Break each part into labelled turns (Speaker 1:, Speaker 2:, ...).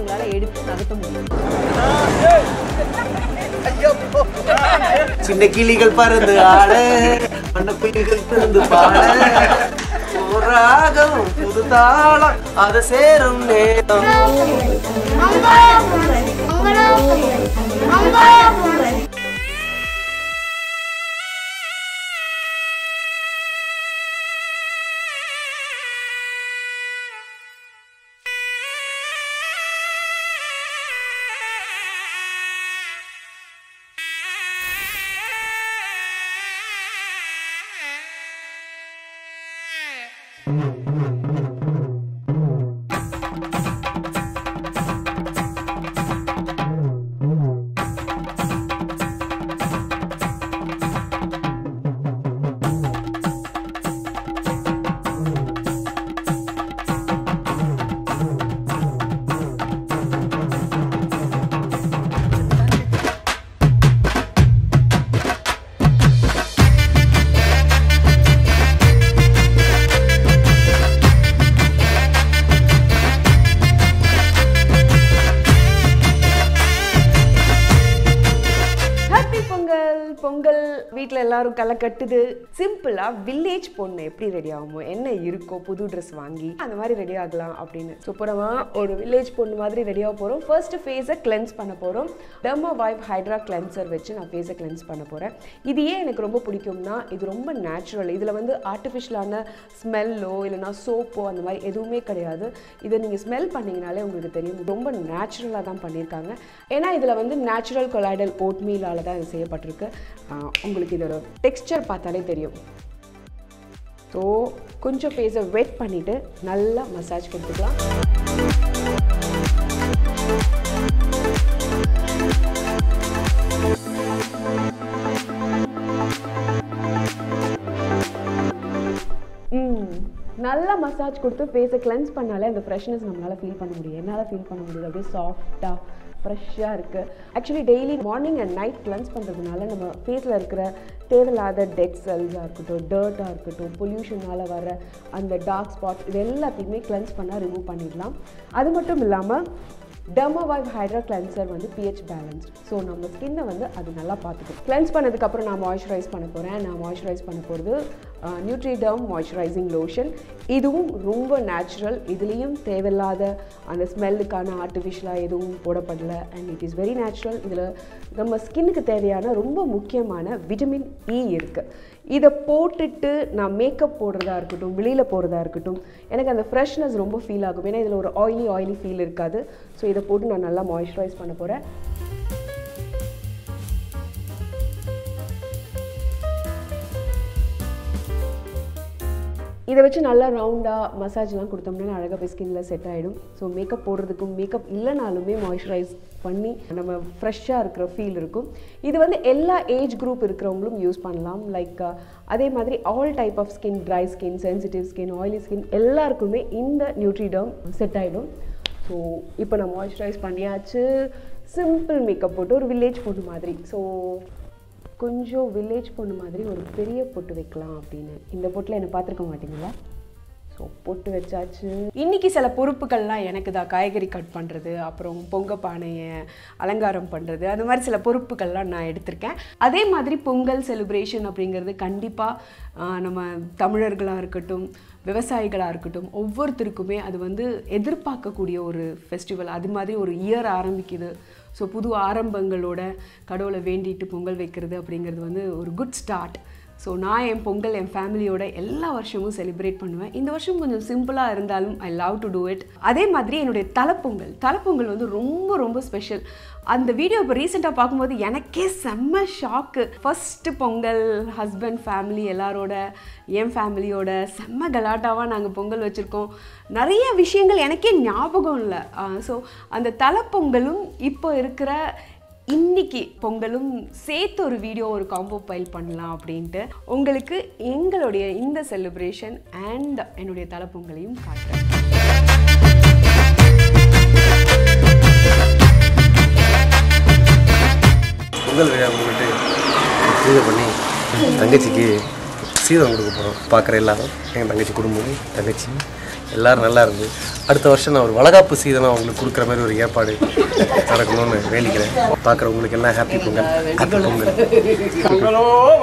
Speaker 1: உங்களால எடுத்து நகர்த்த முடியும்
Speaker 2: சின்ன கிளிகள் பறந்து ஆட மண்ண குயில்கள் பிறந்து பாட ஒரு ராகம் புது தாளம் அதை சேரும் நேரம்
Speaker 1: ஹாப்பி பொங்கல் பொங்கல் வீட்டில் எல்லாரும் களை கட்டுது சிம்பிளாக வில்லேஜ் பொண்ணு எப்படி ரெடி ஆகுமோ என்ன இருக்கோ புது ட்ரெஸ் வாங்கி அந்த மாதிரி ரெடி ஆகலாம் அப்படின்னு ஸோ புறமா ஒரு வில்லேஜ் பொண்ணு மாதிரி ரெடி ஆக போகிறோம் ஃபர்ஸ்ட் ஃபேஸை கிளென்ஸ் பண்ண போகிறோம் டெர்மா வைப் ஹைட்ரா கிளென்சர் வச்சு நான் ஃபேஸை கிளென்ஸ் பண்ண போகிறேன் இது ஏன் எனக்கு ரொம்ப பிடிக்கும்னா இது ரொம்ப நேச்சுரல் இதில் வந்து ஆர்டிஃபிஷியலான ஸ்மெல்லோ இல்லைனா சோப்போ அந்த மாதிரி எதுவுமே கிடையாது இதை நீங்கள் ஸ்மெல் பண்ணீங்கனாலே உங்களுக்கு தெரியும் ரொம்ப நேச்சுரலாக தான் பண்ணியிருக்காங்க ஏன்னா இதில் வந்து நேச்சுரல் கொலாய்டல் ஓட்மீலால் தான் இது செய்யப்பட்டிருக்கு ஆஹ் உங்களுக்கு இதோட டெக்ஸ்சர் பார்த்தாலே தெரியும் ஸோ கொஞ்சம் ஃபேஸை வெட் பண்ணிவிட்டு நல்லா மசாஜ் கொடுத்துக்கலாம் ம் நல்லா மசாஜ் கொடுத்து ஃபேஸை கிளென்ஸ் பண்ணாலே அந்த ஃப்ரெஷ்னஸ் நம்மளால் ஃபீல் பண்ண முடியும் என்னால் ஃபீல் பண்ண முடியுது அப்படியே சாஃப்டாக ஃப்ரெஷ்ஷாக இருக்குது actually daily morning and night cleanse பண்ணுறதுனால நம்ம ஃபேஸில் இருக்கிற தேவையில்லாத டெட் செல்ஸாக இருக்கட்டும் டர்ட்டாக இருக்கட்டும் பொல்யூஷனால் வர அந்த டார்க் ஸ்பாட்ஸ் இது எல்லாத்தையுமே கிளென்ஸ் பண்ணால் ரிமூவ் பண்ணிடலாம் அது மட்டும் இல்லாமல் டெர்மோவைவ் ஹைட்ரா கிளென்சர் வந்து பிஹெச் பேலன்ஸ்ட் ஸோ நம்ம ஸ்கின்னை வந்து அது நல்லா பார்த்துக்கும் கிளென்ஸ் பண்ணதுக்கப்புறம் நான் மாய்ஸ்சரைஸ் பண்ண போகிறேன் நான் மாய்ஸ்சரைஸ் பண்ண போகிறது நியூட்ரிடர்ம் மாய்ஸ்சரைசிங் லோஷன் இதுவும் ரொம்ப நேச்சுரல் இதுலேயும் தேவையில்லாத அந்த ஸ்மெல்லுக்கான ஆர்டிஃபிஷியலாக எதுவும் போடப்படல and it is very natural இதில் நம்ம ஸ்கின்னுக்கு தேவையான ரொம்ப முக்கியமான விட்டமின் இ இருக்குது இதை போட்டுட்டு நான் மேக்கப் போடுறதா இருக்கட்டும் வெளியில் போகிறதா இருக்கட்டும் எனக்கு அந்த ஃப்ரெஷ்னஸ் ரொம்ப ஃபீல் ஆகும் ஏன்னா இதில் ஒரு ஆயிலி ஆயிலி ஃபீல் இருக்காது ஸோ இதை போட்டு நான் நல்லா மாய்ஸ்சரைஸ் பண்ண போகிறேன் இதை வச்சு நல்லா ரவுண்டாக மசாஜ்லாம் கொடுத்தோம்னா அழகாக போய் ஸ்கின்ல செட் ஆகிடும் ஸோ மேக்கப் போடுறதுக்கும் மேக்கப் இல்லைனாலுமே மாய்ஸ்சரைஸ் பண்ணி நம்ம ஃப்ரெஷ்ஷாக இருக்கிற ஃபீல் இருக்கும் இது வந்து எல்லா ஏஜ் குரூப் இருக்கிறவங்களும் யூஸ் பண்ணலாம் லைக் அதே மாதிரி all type of skin dry skin sensitive skin oily skin எல்லாருக்குமே இந்த நியூட்ரிடம் செட் ஆகிடும் ஸோ இப்போ நான் மாய்ஸ்சரைஸ் பண்ணியாச்சு சிம்பிள் மேக்கப் போட்டு ஒரு வில்லேஜ் பொண்ணு மாதிரி ஸோ கொஞ்சம் வில்லேஜ் பொண்ணு மாதிரி ஒரு பெரிய பொட்டு வைக்கலாம் அப்படின்னு இந்த பொட்டில் என்னை பார்த்துருக்க மாட்டீங்களா ஸோ பொட்டு வச்சாச்சு இன்னைக்கு சில பொறுப்புகள்லாம் எனக்கு தான் காய்கறி கட் பண்ணுறது அப்புறம் பொங்க பானையை அலங்காரம் பண்ணுறது அந்த மாதிரி சில பொறுப்புகள்லாம் நான் எடுத்திருக்கேன் அதே மாதிரி பொங்கல் செலிப்ரேஷன் அப்படிங்கிறது கண்டிப்பாக நம்ம தமிழர்களாக இருக்கட்டும் விவசாயிகளாக இருக்கட்டும் ஒவ்வொருத்தருக்குமே அது வந்து எதிர்பார்க்கக்கூடிய ஒரு ஃபெஸ்டிவல் அது மாதிரி ஒரு இயர் ஆரம்பிக்குது ஸோ புது ஆரம்பங்களோட கடவுளை வேண்டிட்டு பொங்கல் வைக்கிறது அப்படிங்கிறது வந்து ஒரு குட் ஸ்டார்ட் ஸோ நான் என் பொங்கல் என் ஃபேமிலியோட எல்லா வருஷமும் செலிப்ரேட் பண்ணுவேன் இந்த வருஷம் கொஞ்சம் சிம்பிளாக இருந்தாலும் I love to do it அதே மாதிரி என்னுடைய தலைப்பொங்கல் தலைப்பொங்கல் வந்து ரொம்ப ரொம்ப ஸ்பெஷல் அந்த வீடியோ இப்போ ரீசெண்டாக பார்க்கும்போது எனக்கே செம்ம shock first Pongal husband family எல்லாரோட என் ஃபேமிலியோட செம்ம கலாட்டாவாக நாங்கள் பொங்கல் வச்சுருக்கோம் நிறைய விஷயங்கள் எனக்கே ஞாபகம் இல்லை ஸோ அந்த தலைப்பொங்கலும் இப்போ இருக்கிற இன்னைக்கு பொங்கலும் சேர்த்து ஒரு வீடியோ ஒரு காம்போ பைல் பண்ணலாம் அப்படின்ட்டு உங்களுக்கு எங்களுடைய இந்த செலிப்ரேஷன் அண்ட் என்னுடைய தலைப்பொங்கலையும் காட்டுறேன்
Speaker 2: பொங்கல் விழா முன்னிட்டு பூஜை பண்ணி தங்கச்சிக்கு சீதம் கொடுக்க போகிறோம் பார்க்குற எல்லாரும் எங்கள் தங்கச்சி குடும்பம் தங்கச்சி எல்லாரும் நல்லா இருந்து அடுத்த வருஷம் நான் ஒரு வளகாப்பு சீதனம் அவங்களுக்கு கொடுக்குற மாதிரி ஒரு ஏற்பாடு நடக்கணும்னு வேண்டிக்கிறேன் பார்க்குறவங்களுக்கு எல்லாம் ஹாப்பி பொங்கல் ஹாப்பி பொங்கல்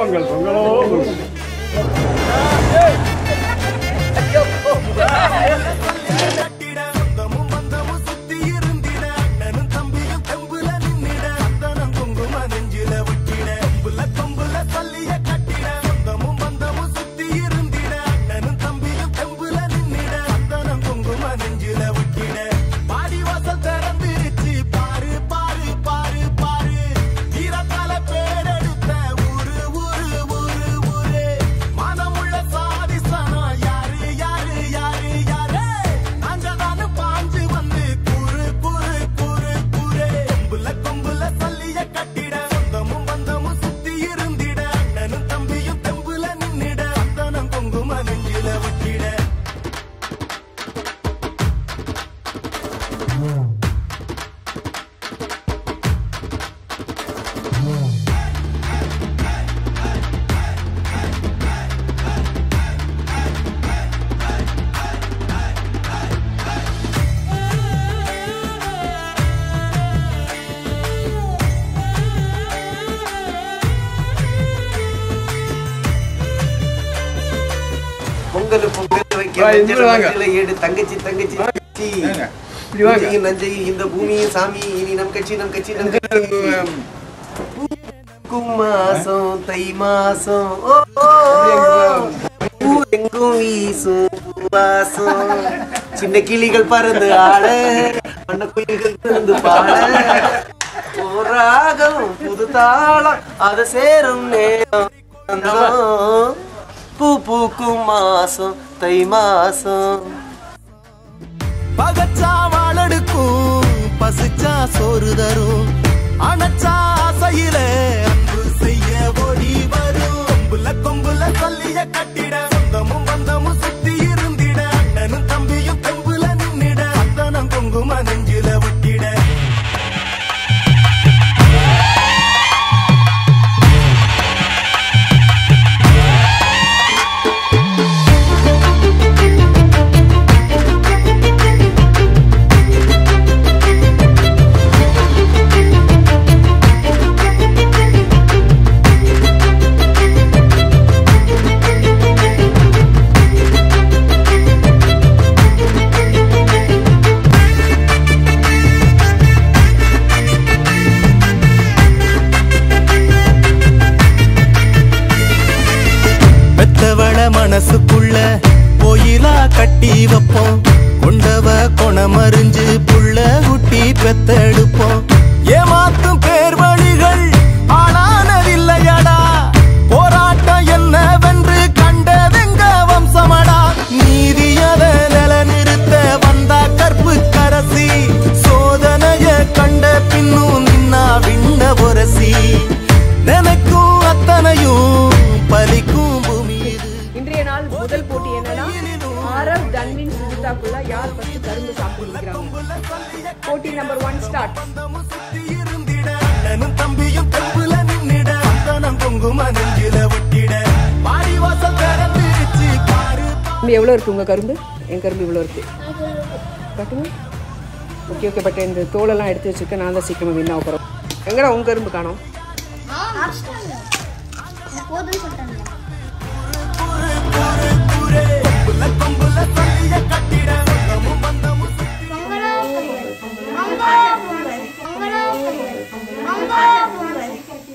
Speaker 2: பொங்கல் பொங்கல் வைக்க
Speaker 3: வா,
Speaker 2: மஞ்சள்
Speaker 3: இங்க வாங்க.
Speaker 2: மஞ்சளை ஏடு தங்கச்சி தங்கச்சி தங்கச்சி
Speaker 3: இப்படி வாங்க.
Speaker 2: நஞ்சையும் நஞ்சையும் இந்த பூமியும் சாமி இனி நம் கட்சி நம் கட்சி நம் கட்சி பூக்கும் மாசம் தை மாசம் ஓ, ஓ, பூ எங்கும் வீசும் பூவாசம் சின்ன கிளிகள் பறந்து ஆட வண்ண குயில்கள் திறந்து பாட ஒரு ராகம் புது தாளம் அதை சேரும் நேரம் வந்தோம். பூ பூக்கும் மாசம் தை மாசம்
Speaker 4: பகச்சா வாழெடுக்கும் பசிச்சா சோறு தரும் அணைச்சா ஆசையில அன்பு செய்ய ஓடி வரும் கொம்புல கொம்புல சொல்லிய கட்டிட சொந்தமும் பந்தமும் சுத்தி இருந்திட அண்ணனும் தம்பியும் தெம்புல நின்னிட அத்தனம் குங்கும நெஞ்சில ஒட்டிட பெத்தவள மனசுக்குள்ள கோயிலா கட்டி வைப்போம் கொண்டவ கொணமறிஞ்சு புள்ள குட்டி பெத்தெடுப்போம் ஏமாத்தும் பேர் வழிகள் ஆளானதில்லையடா போராட்டம் என்னவென்று கண்டதெங்க வம்சமடா நீதியத நிலநிறுத்த வந்தா கற்பு கரசி சோதனைய கண்ட பின்னும் நின்னா விண்ண ஒரசி நினைக்கும் அத்தனையும் பலிக்கும் பூமி இது
Speaker 1: இன்றைய நாள் முதல் போட்டி என்னன்னா ஆரவ் தன்வின் சுஜிதாக்குள்ள யார் ஃபர்ஸ்ட் கரும்பு சாப்பிடுறாங்க போட்டி நம்பர் ஒன் ஸ்டார்ட்
Speaker 4: சுத்தி இருந்திட அண்ணனும் தம்பியும் தெம்புல நின்னிட அந்தனம் குங்கும நெஞ்சில ஒட்டிட பாடி வாசல் திறந்துருச்சு பாரு
Speaker 1: தம்பி எவ்வளோ இருக்கு உங்கள் கரும்பு என் கரும்பு இவ்வளோ இருக்கு காட்டுங்க ஓகே ஓகே பட் இந்த தோலெல்லாம் எடுத்து வச்சுருக்கேன் நான் தான் சீக்கிரமாக வின் ஆக போகிறோம் எங்கடா உங்கள் கரும்பு காணோம்
Speaker 5: போதும்னு சொல்லிட்டாங்க
Speaker 4: கொம்புல கொம்புல சொல்லிய கட்டிட சொந்தமும் பந்தமும் சுத்தி
Speaker 5: மங்களா பொங்கல் மங்களா பொங்கல் மங்களா பொங்கல் மங்களா பொங்கல்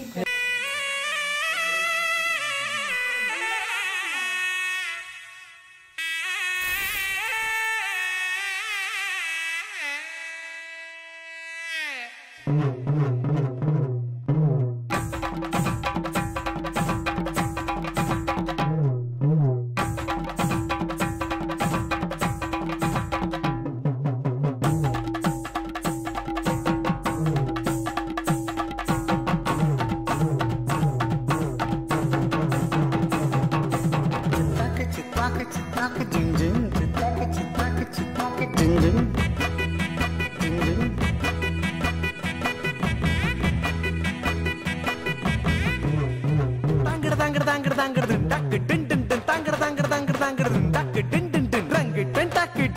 Speaker 5: தாங்கட தாங்கட தாங்கட தாங்கட டக்கு டின் டின் டின் தாங்கட தாங்கட தாங்கட தாங்கட டக்கு டின் டின் டின் ரங்கு டின் டக்கு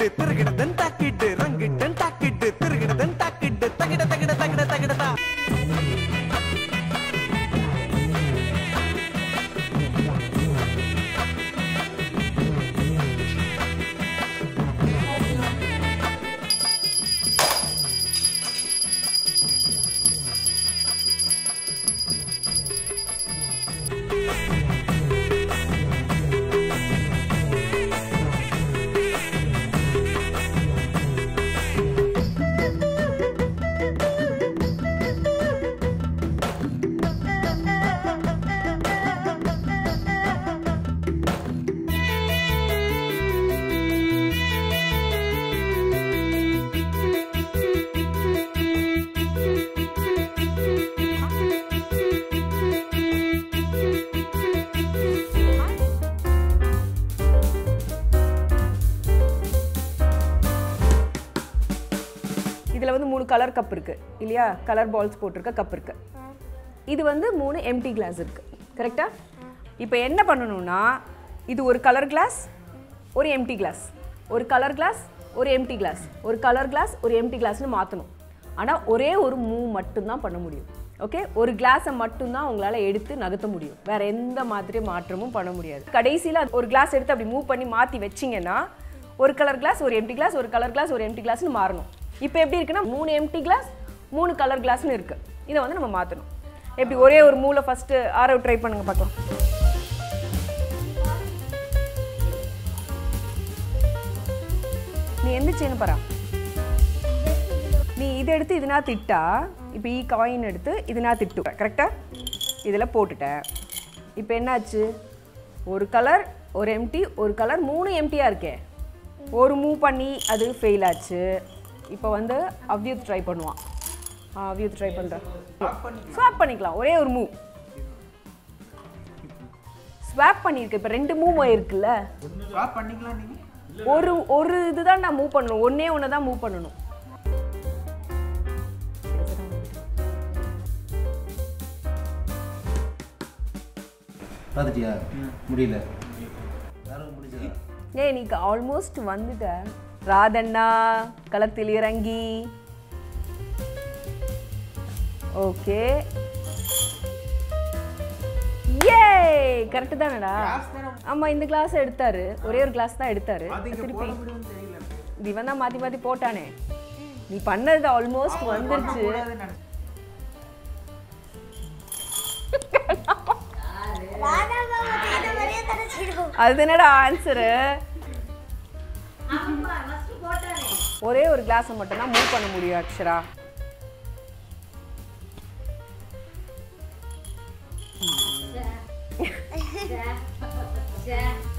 Speaker 1: வந்து மூணு கலர் கப் இருக்கு இல்லையா கலர் பால்ஸ் போட்டிருக்க கப் இருக்கு இது வந்து மூணு எம்டி கிளாஸ் இருக்கு கரெக்டா இப்போ என்ன பண்ணணும்னா இது ஒரு கலர் கிளாஸ் ஒரு எம்டி கிளாஸ் ஒரு கலர் கிளாஸ் ஒரு எம்டி கிளாஸ் ஒரு கலர் கிளாஸ் ஒரு எம்டி கிளாஸ்னு மாற்றணும் ஆனால் ஒரே ஒரு மூவ் மட்டும்தான் பண்ண முடியும் ஓகே ஒரு கிளாஸை மட்டும்தான் உங்களால் எடுத்து நகர்த்த முடியும் வேற எந்த மாதிரி மாற்றமும் பண்ண முடியாது கடைசியில் ஒரு கிளாஸ் எடுத்து அப்படி மூவ் பண்ணி மாற்றி வச்சிங்கன்னா ஒரு கலர் கிளாஸ் ஒரு எம்டி கிளாஸ் ஒரு கலர் கிளாஸ் ஒரு எம்டி கிளாஸ்னு மாறணும் இப்போ எப்படி இருக்குன்னா மூணு எம்டி கிளாஸ் மூணு கலர் கிளாஸ்னு இருக்கு இதை வந்து நம்ம மாற்றணும் எப்படி ஒரே ஒரு மூளை ஃபஸ்ட்டு ஆரவ் ட்ரை பண்ணுங்க பார்க்கலாம் நீ எந்திரிச்சேன்னு பாரா நீ இதை எடுத்து இதுனா திட்டா இப்போ ஈ காயின் எடுத்து இதுனா திட்டு கரெக்டா இதில் போட்டுட்ட இப்போ என்னாச்சு ஒரு கலர் ஒரு எம்டி ஒரு கலர் மூணு எம்டியாக இருக்கே ஒரு மூவ் பண்ணி அது ஃபெயில் ஆச்சு இப்போ வந்து அவ்யூத் ட்ரை பண்ணுவான் ஆ அவ்யூத் ட்ரை பண்ணுறேன் ஸ்வாப் பண்ணிக்கலாம் ஒரே ஒரு மூவ் ஸ்வாப் பண்ணியிருக்கு இப்போ ரெண்டு மூவ் இருக்குல்ல
Speaker 2: ஸ்வாப் பண்ணிக்கலாம் நீங்க
Speaker 1: ஒரு ஒரு இதுதான் நான் மூவ் பண்ணணும் ஒண்ணே ஒன்று தான் மூவ் பண்ணணும்
Speaker 2: பார்த்துட்டியா முடியல யாரும் முடிஞ்சதா
Speaker 1: ஏய் நீ ஆல்மோஸ்ட் வந்துட்ட ராதண்ணா களத்தில் இறங்கி ஓகே ஏ கரெக்டு தானடா ஆமா இந்த கிளாஸ் எடுத்தாரு ஒரே ஒரு கிளாஸ் தான் எடுத்தாரு திருப்பி இவன் தான் மாத்தி மாத்தி போட்டானே நீ பண்ணது ஆல்மோஸ்ட் வந்துருச்சு
Speaker 5: ராதா பாபா இந்த மாதிரியே கிடைச்சிருக்கும்
Speaker 1: அது என்னடா ஆன்சரு ஒரே ஒரு கிளாஸை மட்டும் தான் மூவ் பண்ண முடியும் அக்ஷரா
Speaker 5: Yeah.